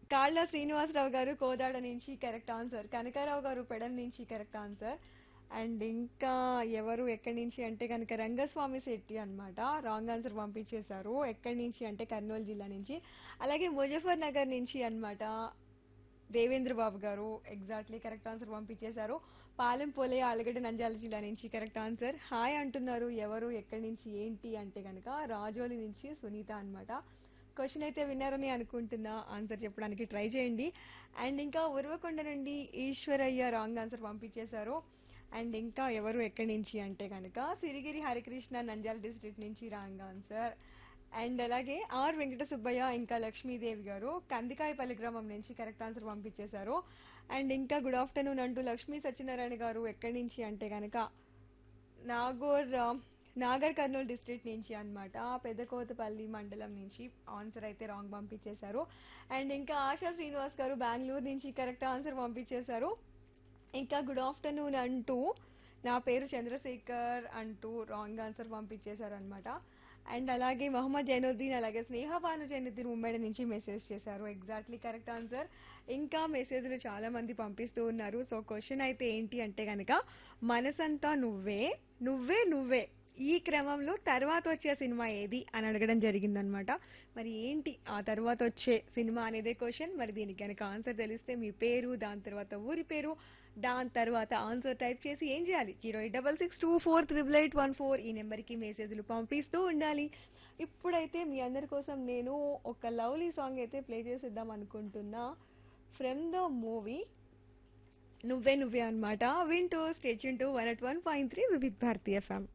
కాళ్ళ శ్రీనివాసరావు గారు కోదాడ నుంచి కరెక్ట్ ఆన్సర్ కనకారావు గారు పెడన్ నుంచి కరెక్ట్ ఆన్సర్ అండ్ ఇంకా ఎవరు ఎక్కడి నుంచి అంటే కనుక రంగస్వామి శెట్టి అన్నమాట రాంగ్ ఆన్సర్ పంపించేశారు ఎక్కడి నుంచి అంటే కర్నూలు జిల్లా నుంచి అలాగే ముజఫర్ నగర్ నుంచి అన్నమాట దేవేంద్ర బాబు గారు ఎగ్జాక్ట్లీ కరెక్ట్ ఆన్సర్ పంపించేశారు పాలెం పోలే ఆలగడ్డ నంద్యాల జిల్లా నుంచి కరెక్ట్ ఆన్సర్ హాయ్ అంటున్నారు ఎవరు ఎక్కడి నుంచి ఏంటి అంటే కనుక రాజోలి నుంచి సునీత అన్నమాట క్వశ్చన్ అయితే విన్నారని అనుకుంటున్నా ఆన్సర్ చెప్పడానికి ట్రై చేయండి అండ్ ఇంకా ఉరవకొండ నుండి ఈశ్వరయ్య రాంగ్ ఆన్సర్ పంపించేశారు అండ్ ఇంకా ఎవరు ఎక్కడి నుంచి అంటే కనుక సిరిగిరి హరికృష్ణ నంద్యాల డిస్ట్రిక్ట్ నుంచి రాంగ్ ఆన్సర్ అండ్ అలాగే ఆర్ వెంకట సుబ్బయ్య ఇంకా లక్ష్మీదేవి గారు కందికాయపల్లి గ్రామం నుంచి కరెక్ట్ ఆన్సర్ పంపించేశారు అండ్ ఇంకా గుడ్ ఆఫ్టర్నూన్ అంటూ లక్ష్మీ సత్యనారాయణ గారు ఎక్కడి నుంచి అంటే కనుక నాగోర్ ఆ, నాగర్ కర్నూలు డిస్ట్రిక్ట్ నుంచి అన్నమాట పెద్దకోతపల్లి మండలం నుంచి ఆన్సర్ అయితే రాంగ్ పంపించేశారు అండ్ ఇంకా ఆశా శ్రీనివాస్ గారు బెంగళూరు నుంచి కరెక్ట్ ఆన్సర్ పంపించేశారు ఇంకా గుడ్ ఆఫ్టర్నూన్ అంటూ నా పేరు చంద్రశేఖర్ అంటూ రాంగ్ ఆన్సర్ పంపించేశారు అనమాట అండ్ అలాగే మహమ్మద్ జైనుద్దీన్ అలాగే స్నేహ భాను జైనుద్దీన్ ఉమ్మడి నుంచి మెసేజ్ చేశారు ఎగ్జాక్ట్లీ కరెక్ట్ ఆన్సర్ ఇంకా మెసేజ్లు చాలా మంది పంపిస్తూ ఉన్నారు సో క్వశ్చన్ అయితే ఏంటి అంటే కనుక మనసంతా నువ్వే నువ్వే నువ్వే ఈ క్రమంలో తర్వాత వచ్చే సినిమా ఏది అని అడగడం జరిగిందనమాట మరి ఏంటి ఆ తర్వాత వచ్చే సినిమా అనేదే క్వశ్చన్ మరి దీనికి కనుక ఆన్సర్ తెలిస్తే మీ పేరు దాని తర్వాత ఊరి పేరు దాని తర్వాత ఆన్సర్ టైప్ చేసి ఏం చేయాలి zero eight double six two four triple eight one four ఈ నెంబర్కి మెసేజ్లు పంపిస్తూ ఉండాలి ఇప్పుడైతే మీ అందరి కోసం నేను ఒక లవ్లీ సాంగ్ అయితే ప్లే చేసిద్దాం అనుకుంటున్నా from the movie Nuvve Nuvve అనమాట వింటూ stay tuned to one at one point three Vividh Bharati FM